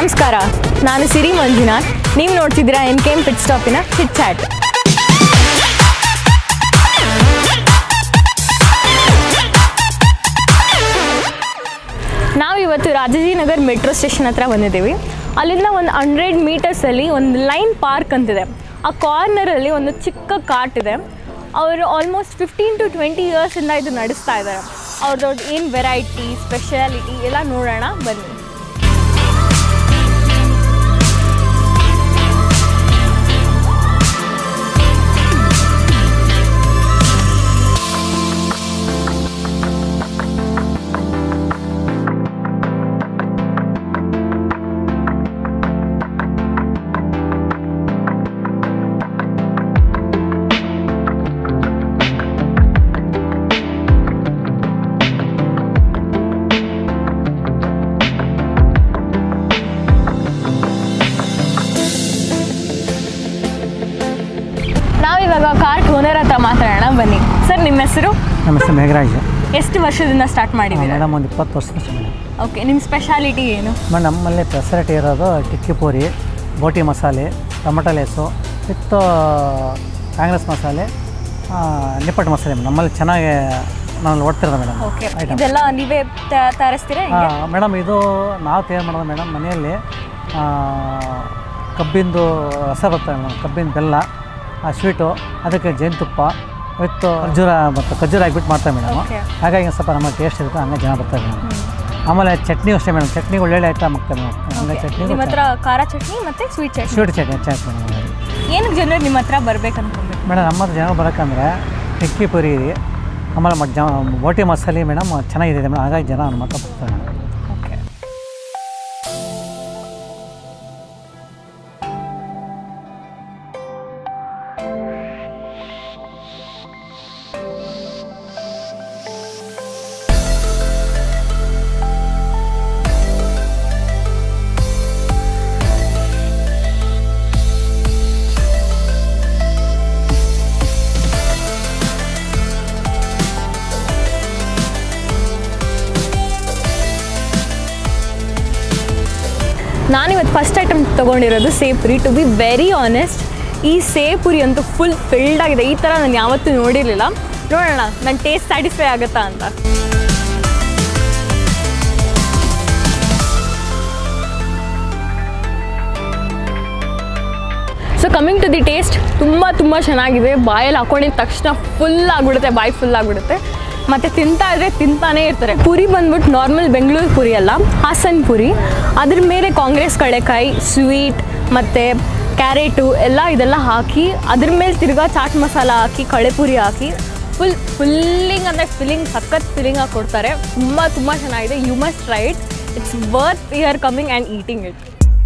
ನಮಸ್ಕಾರ ನಾನು ಸಿರಿ ಮಂಜುನಾಥ್ ನೀವು ನೋಡ್ತಿದ್ದೀರಾ ಎನ್ ಕೆ ಎಮ್ ಪಿಟ್ ಸ್ಟಾಪಿನ ಹಿಟ್ ಚಾಟ್ ನಾವು ಇವತ್ತು ರಾಜಾಜಿನಗರ್ ಮೆಟ್ರೋ ಸ್ಟೇಷನ್ ಹತ್ರ ಬಂದಿದ್ದೀವಿ ಅಲ್ಲಿಂದ ಒಂದು ಹಂಡ್ರೆಡ್ ಮೀಟರ್ಸಲ್ಲಿ ಒಂದು ಲೈನ್ ಪಾರ್ಕ್ ಅಂತಿದೆ ಆ ಕಾರ್ನರಲ್ಲಿ ಒಂದು ಚಿಕ್ಕ ಕಾರ್ಟ್ ಇದೆ ಅವರು ಆಲ್ಮೋಸ್ಟ್ ಫಿಫ್ಟೀನ್ ಟು ಟ್ವೆಂಟಿ ಇಯರ್ಸಿಂದ ಇದು ನಡೆಸ್ತಾ ಇದ್ದಾರೆ ಅವ್ರದ್ದು ಏನು ವೆರೈಟಿ ಸ್ಪೆಷಾಲಿಟಿ ಎಲ್ಲ ನೋಡೋಣ ಬನ್ನಿ ನಾವಿವಾಗ ಕಾರ್ಟ್ ಓನರ್ ಹತ್ರ ಮಾತಾಡೋಣ ಬನ್ನಿ ಸರ್ ನಿಮ್ಮ ಹೆಸರು ನಮ್ಮ ಹೆಸರು ಮೇಘರಾಜ್ ಎಷ್ಟು ವರ್ಷದಿಂದ ಸ್ಟಾರ್ಟ್ ಮಾಡಿದ್ದೀರಾ ಮೇಡಮ್ ಒಂದು ಇಪ್ಪತ್ತು ವರ್ಷ ಮೇಡಮ್ ಓಕೆ ನಿಮ್ಮ ಸ್ಪೆಷಾಲಿಟಿ ಏನು ಮೇಡಮ್ ನಮ್ಮಲ್ಲಿ ಫೆಸಿಲಿಟಿ ಇರೋದು ಟಿಕ್ಕಿ ಪೂರಿ ಬೋಟಿ ಮಸಾಲೆ ಟೊಮಟೊ ಲೇಸು ವಿತ್ ಕಾಂಗ್ರೆಸ್ ಮಸಾಲೆ ಆ, ನಿಪ್ಪಟ್ಟು ಮಸಾಲೆ ನಮ್ಮಲ್ಲಿ ಚೆನ್ನಾಗಿ ನಾವು ಓಡ್ತಿರೋದು ಮೇಡಮ್ ಓಕೆ ಐಟಮ್ ಇದೆಲ್ಲ ನೀವೇ ತ- ತಯಾರಿಸ್ತೀರಾ ಹೆಂಗೆ ಮೇಡಮ್ ಇದು ನಾವು ತಯಾರು ಮಾಡೋದು ಮೇಡಮ್ ಮನೆಯಲ್ಲಿ ಆ, ಕಬ್ಬಿಂದು ರಸ ಬರ್ತದೆ ಮೇಡಮ್ ಕಬ್ಬಿನ ಬೆಲ್ಲ ಆ ಸ್ವೀಟು ಅದಕ್ಕೆ ಜೇನುತುಪ್ಪ ವಿತ್ ಖರ್ಜೂರ ಮತ್ತು ಖರ್ಜೂರ ಹಾಕ್ಬಿಟ್ಟು ಮಾಡ್ತೇವೆ ಮೇಡಮ್ Okay. ಹಾಗಾಗಿ ಸ್ವಲ್ಪ ನಮ್ಮ ಟೇಸ್ಟ್ ಇರುತ್ತೆ ಹಂಗೆ ಜನ ಬರ್ತಾರೆ ಮೇಡಮ್ ಆಮೇಲೆ ಚಟ್ನಿ ಅಷ್ಟೇ ಮೇಡಮ್ ಚಟ್ನಿ ಒಳ್ಳೊಳ್ಳೆ ಐಟಮ್ ಆಗ್ತದೆ ಮೇಡಮ್ ಹಂಗೆ ಚಟ್ನಿ ನಿಮ್ಮ ಹತ್ರ ಖಾರ ಚಟ್ನಿ ಮತ್ತು ಸ್ವೀಟ್ ಚಟ್ನಿ ಸ್ವೀಟ್ ಚಟ್ನಿ ಚೆನ್ನಾಗಿ ಮೇಡಮ್ ಏನಕ್ಕೆ ಜನರು ನಿಮ್ಮ ಹತ್ರ ಬರ್ಬೇಕು ಅನ್ಕೊಬೇಕು ಮೇಡಮ್ ನಮ್ಮ ಹತ್ರ ಜನ ಬರೋಕ್ಕಂದ್ರೆ ಟಿಕ್ಕಿ ಪುರಿ ಆಮೇಲೆ ಮತ್ತು ಜ ಬೋಟಿ ಮಸಾಲೆ ಮೇಡಮ್ ಚೆನ್ನಾಗಿದೆ ಮೇಡಮ್ ಹಾಗಾಗಿ ಜನ ನಮ್ಮ ಹತ್ರ ಬರ್ತಾರೆ ಮೇಡಮ್ ಓಕೆ ನಾನಿವತ್ತು ಫಸ್ಟ್ ಐಟಮ್ ತೊಗೊಂಡಿರೋದು sevpuri to be very honest ಈ ಸೇಪುರಿ ಅಂತೂ ಫುಲ್ ಫಿಲ್ಡ್ ಆಗಿದೆ ಈ ಥರ ನಾನು ಯಾವತ್ತೂ ನೋಡಿರಲಿಲ್ಲ ನೋಡೋಣ ನನ್ನ ಟೇಸ್ಟ್ ಸ್ಯಾಟಿಸ್ಫೈ ಆಗುತ್ತಾ ಅಂತ so coming to the taste ತುಂಬ ತುಂಬ ಚೆನ್ನಾಗಿದೆ ಬಾಯಲ್ಲಿ ಹಾಕೊಂಡಿದ ತಕ್ಷಣ ಫುಲ್ ಆಗಿಬಿಡುತ್ತೆ ಬಾಯಿ ಫುಲ್ ಆಗಿಬಿಡುತ್ತೆ ಮತ್ತು ತಿಂತಾ ಇದ್ರೆ ತಿಂತಾನೇ ಇರ್ತಾರೆ ಪುರಿ ಬಂದ್ಬಿಟ್ಟು ನಾರ್ಮಲ್ ಬೆಂಗಳೂರು ಪುರಿ ಅಲ್ಲ ಹಾಸನ್ ಪುರಿ ಅದ್ರ ಮೇಲೆ ಕಾಂಗ್ರೆಸ್ ಕಡಲೆಕಾಯಿ ಸ್ವೀಟ್ ಮತ್ತು ಕ್ಯಾರೆಟು ಎಲ್ಲ ಇದೆಲ್ಲ ಹಾಕಿ ಅದ್ರ ಮೇಲೆ ತಿರ್ಗಾ ಚಾಟ್ ಮಸಾಲ ಹಾಕಿ ಕಳೆಪುರಿ ಹಾಕಿ ಫುಲ್ ಫುಲ್ಲಿಂಗ್ ಅಂದರೆ ಫಿಲ್ಲಿಂಗ್ ಸಖತ್ ಫಿಲ್ಲಿಂಗ್ ಆಗಿ ಕೊಡ್ತಾರೆ ತುಂಬ ತುಂಬ ಚೆನ್ನಾಗಿದೆ you must try it it's worth you are coming and eating it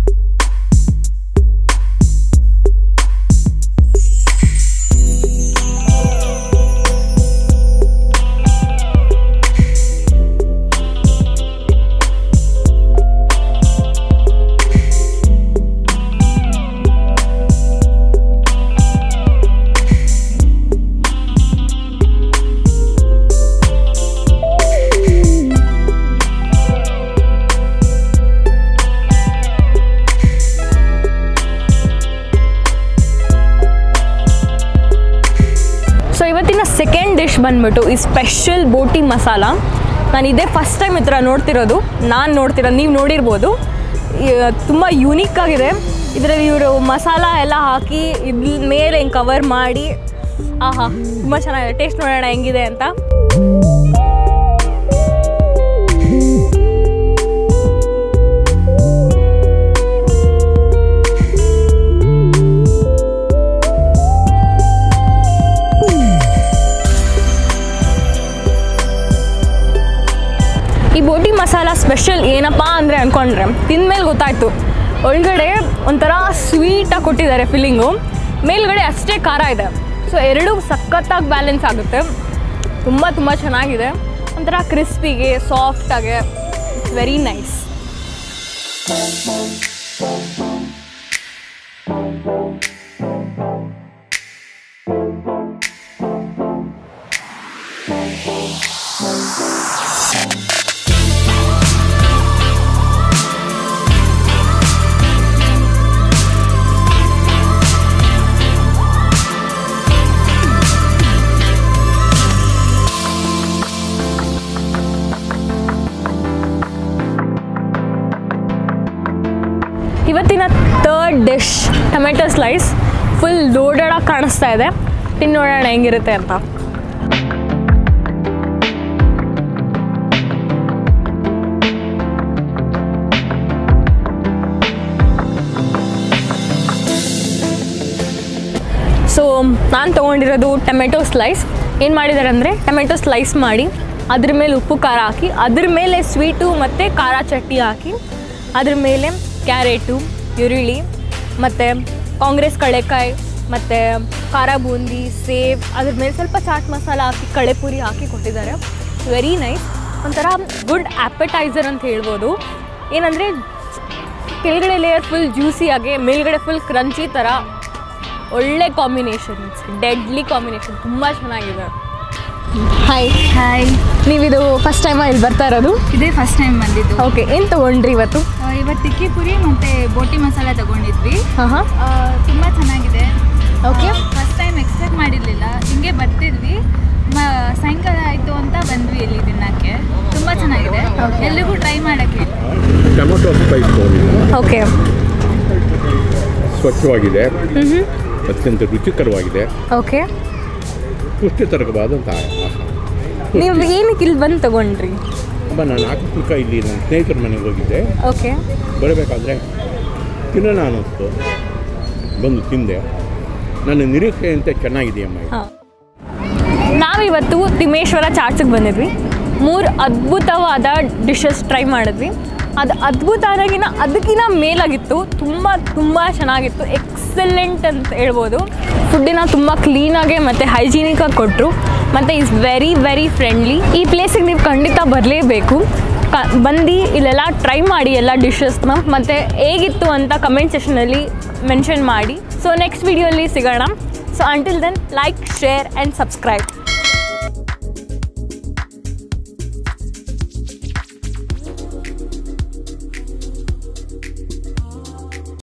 so ಇವತ್ತಿನ ಸೆಕೆಂಡ್ ಡಿಶ್ ಬಂದ್ಬಿಟ್ಟು ಈ ಸ್ಪೆಷಲ್ ಬೋಟಿ ಮಸಾಲ ನಾನು ಇದೇ ಫಸ್ಟ್ ಟೈಮ್ ಈ ಥರ ನೋಡ್ತಿರೋದು ನಾನು ನೋಡ್ತಿರೋದು ನೀವು ನೋಡಿರ್ಬೋದು ತುಂಬ ಯೂನಿಕ್ ಆಗಿದೆ ಇದರಲ್ಲಿ ಇವರು ಮಸಾಲ ಎಲ್ಲ ಹಾಕಿ ಇದ್ರ ಮೇಲೆ ಹಿಂಗೆ ಕವರ್ ಮಾಡಿ ಆಹಾ ತುಂಬ ಚೆನ್ನಾಗಿದೆ ಟೇಸ್ಟ್ ನೋಡೋಣ ಹೆಂಗಿದೆ ಅಂತ ಈ ಬೋಟಿ ಮಸಾಲ ಸ್ಪೆಷಲ್ ಏನಪ್ಪ ಅಂದರೆ ಅಂದ್ಕೊಂಡ್ರೆ ತಿಂದ್ಮೇಲೆ ಗೊತ್ತಾಯ್ತು ಒಳಗಡೆ ಒಂಥರ ಸ್ವೀಟಾಗಿ ಕೊಟ್ಟಿದ್ದಾರೆ ಫಿಲ್ಲಿಂಗು ಮೇಲ್ಗಡೆ ಅಷ್ಟೇ ಖಾರ ಇದೆ ಸೊ ಎರಡೂ ಸಖತ್ತಾಗಿ ಬ್ಯಾಲೆನ್ಸ್ ಆಗುತ್ತೆ ತುಂಬ ತುಂಬ ಚೆನ್ನಾಗಿದೆ ಒಂಥರ ಕ್ರಿಸ್ಪಿಗೆ ಸಾಫ್ಟಾಗೆ it's very nice slice full ಲೋಡೆಡಾಗಿ ಕಾಣಿಸ್ತಾ ಇದೆ ತಿಂದು ನೋಡೋಣ ಹೆಂಗಿರುತ್ತೆ ಅಂತ ಸೊ ನಾನು ತೊಗೊಂಡಿರೋದು ಟೊಮೆಟೊ ಸ್ಲೈಸ್ ಏನು ಮಾಡಿದ್ದಾರೆ ಅಂದರೆ ಟೊಮೆಟೊ ಸ್ಲೈಸ್ ಮಾಡಿ ಅದ್ರ ಮೇಲೆ ಉಪ್ಪು ಖಾರ ಹಾಕಿ ಅದ್ರ ಮೇಲೆ ಸ್ವೀಟು ಮತ್ತು ಖಾರ ಚಟ್ನಿ ಹಾಕಿ ಅದ್ರ ಮೇಲೆ ಕ್ಯಾರೆಟು ಈರುಳ್ಳಿ ಮತ್ತು ಕಾಂಗ್ರೆಸ್ ಕಳೆಕಾಯಿ ಮತ್ತು ಖಾರ ಬೂಂದಿ ಸೇವ್ ಅದ್ರ ಮೇಲೆ ಸ್ವಲ್ಪ ಚಾಟ್ ಮಸಾಲ ಹಾಕಿ ಕಳೆಪುರಿ ಹಾಕಿ ಕೊಟ್ಟಿದ್ದಾರೆ ವೆರಿ ನೈಸ್ ಒಂಥರ ಗುಡ್ ಆ್ಯಪಟೈಸರ್ ಅಂತ ಹೇಳ್ಬೋದು ಏನಂದರೆ ಕೆಳಗಡೆ ಲೇಯರ್ ಫುಲ್ ಜ್ಯೂಸಿಯಾಗಿ ಮೇಲ್ಗಡೆ ಫುಲ್ ಕ್ರಂಚಿ ಥರ ಒಳ್ಳೆ ಕಾಂಬಿನೇಷನ್ಸ್ ಡೆಡ್ಲಿ ಕಾಂಬಿನೇಷನ್ ತುಂಬ ಚೆನ್ನಾಗಿದೆ ಹಾಯ್ ಹಾಯ್ ನೀವಿದು ಫಸ್ಟ್ ಟೈಮ್ ಇಲ್ಲಿ ಬರ್ತಾ ಇರೋದು ಇದೇ ಫಸ್ಟ್ ಟೈಮ್ ಬಂದಿದ್ದು ಓಕೆ ಏನು ತೊಗೊಂಡ್ರಿ ಇವತ್ತು ಆ, ಇವತ್ತು ತಿಕ್ಕಿ ಪುರಿ ಮತ್ತೆ ಬೋಟಿ ಮಸಾಲ ತಗೊಂಡಿದ್ವಿ ಹಾಂ ಹಾಂ ಆ, ತುಂಬಾ ಚೆನ್ನಾಗಿದೆ Okay. ಫಸ್ಟ್ ಟೈಮ್ ಎಕ್ಸ್ಪೆಕ್ಟ್ ಮಾಡಿರ್ಲಿಲ್ಲ ಹಿಂಗೆ ಬರ್ತಿದ್ವಿ ಮ ಸಾಯಂಕಾಲ ಆಯಿತು ಅಂತ ಬಂದ್ವಿ ಇಲ್ಲಿ ತಿನ್ನಕ್ಕೆ ತುಂಬಾ ಚೆನ್ನಾಗಿದೆ ಎಲ್ರಿಗೂ ಟ್ರೈ ಮಾಡಕ್ಕೆ ಟೊಮೊಟೊ ಸ್ಪೈಸ್ ತೊಗೊಂಡಿಲ್ಲ ಓಕೆ ಸ್ವಚ್ಛವಾಗಿದೆ ಅತ್ಯಂತ ರುಚಿಕರವಾಗಿದೆ ಓಕೆ ಪುಷ್ಟಿಕರವಾದಂಥ ಆಹಾರ ನೀವು ಏನಕ್ಕೆ ಇಲ್ಲಿ ಬಂದು ತೊಗೊಂಡ್ರಿ ಅಬ್ಬ ನಾನು ಆಕಸ್ಮಿಕ ಇಲ್ಲಿ ನನ್ನ ಸ್ನೇಹಿತರ ಮನೆಗೆ ಹೋಗಿದ್ದೆ ಓಕೆ ಬರಬೇಕಾದ್ರೆ ತಿನ್ನೋಣ ಅನ್ನಿಸ್ತು ಬಂದು ತಿಂದೆ ನನ್ನ ನಿರೀಕ್ಷೆಯಂತೆ ಚೆನ್ನಾಗಿದೆಯಮ್ಮ ಇದು. ಹಾಂ ನಾವಿವತ್ತು ತಿಮ್ಮೇಶ್ವರ ಚಾಟ್ಸಿಗೆ ಬಂದಿದ್ವಿ ಮೂರು ಅದ್ಭುತವಾದ ಡಿಶಸ್ ಟ್ರೈ ಮಾಡಿದ್ವಿ ಅದು ಅದ್ಭುತ ಅನ್ನೋಗಿನ ಅದಕ್ಕಿಂತ ಮೇಲಾಗಿತ್ತು ತುಂಬ ತುಂಬ ಚೆನ್ನಾಗಿತ್ತು ಎಕ್ಸಲೆಂಟ್ ಅಂತ ಹೇಳ್ಬೋದು ಫುಡ್ಡಿನ ತುಂಬ ಕ್ಲೀನಾಗೆ ಮತ್ತು ಹೈಜೀನಿಕಾಗಿ ಕೊಟ್ಟರು ಮತ್ತು ಈಸ್ ವೆರಿ ವೆರಿ ಫ್ರೆಂಡ್ಲಿ ಈ ಪ್ಲೇಸಿಗೆ ನೀವು ಖಂಡಿತ ಬರಲೇಬೇಕು ಕ ಬಂದು ಇಲ್ಲೆಲ್ಲ ಟ್ರೈ ಮಾಡಿ ಎಲ್ಲ ಡಿಶಸ್ನ ಮತ್ತು ಹೇಗಿತ್ತು ಅಂತ ಕಮೆಂಟ್ ಸೆಷನಲ್ಲಿ ಮೆನ್ಷನ್ ಮಾಡಿ ಸೊ ನೆಕ್ಸ್ಟ್ ವಿಡಿಯೋಲಿ ಸಿಗೋಣ so until then like share and subscribe